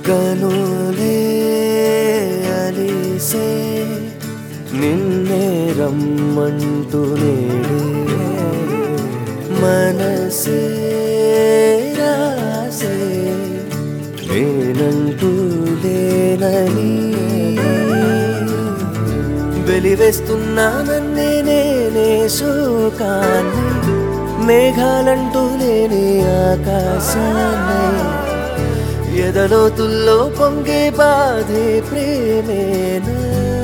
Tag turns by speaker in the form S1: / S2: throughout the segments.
S1: కనులే అలిసే నిన్నే రమ్మంటూ నేడే మనసే రాసే నేనంటూ లేనని వెలివేస్తున్నానన్నే నేనే శోకాన్ని మేఘాలంటూ లేని ఆకాశాన్ని ఎదలోతుల్లో పొంగే బాధే ప్రేమేనా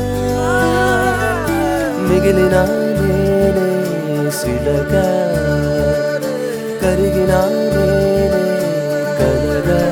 S1: మిగిలిన నేనే శిలగా కరిగిన నేనే కలగా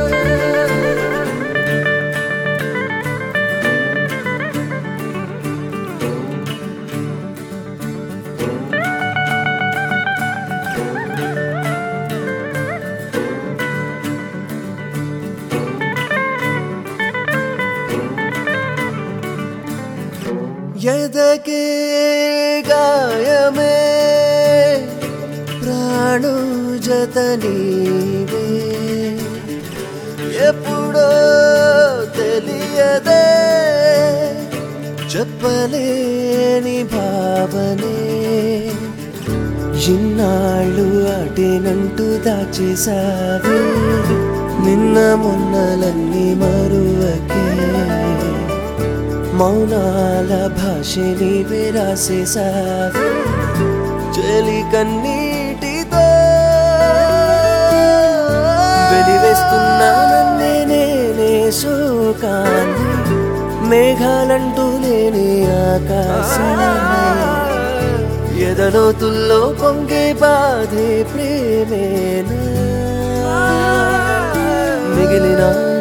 S1: ఎదకే గాయమే ప్రాణు జత నీవే ఎప్పుడో తెలియదే చెప్పలేని భావనే ఇన్నాళ్ళు అటేనంటూ దాచేసావే నిన్న మొన్నలన్నీ మరువకే మౌనాల భాషని విరాసేసావే చెలి కన్నీటితో వెలివేస్తున్నానన్నే నేనే శోకాన్ని మేఘాలంటూ లేని ఆకాశాన్ని ఎదలోతుల్లో పొంగే బాధే ప్రేమేనా మిగిలిన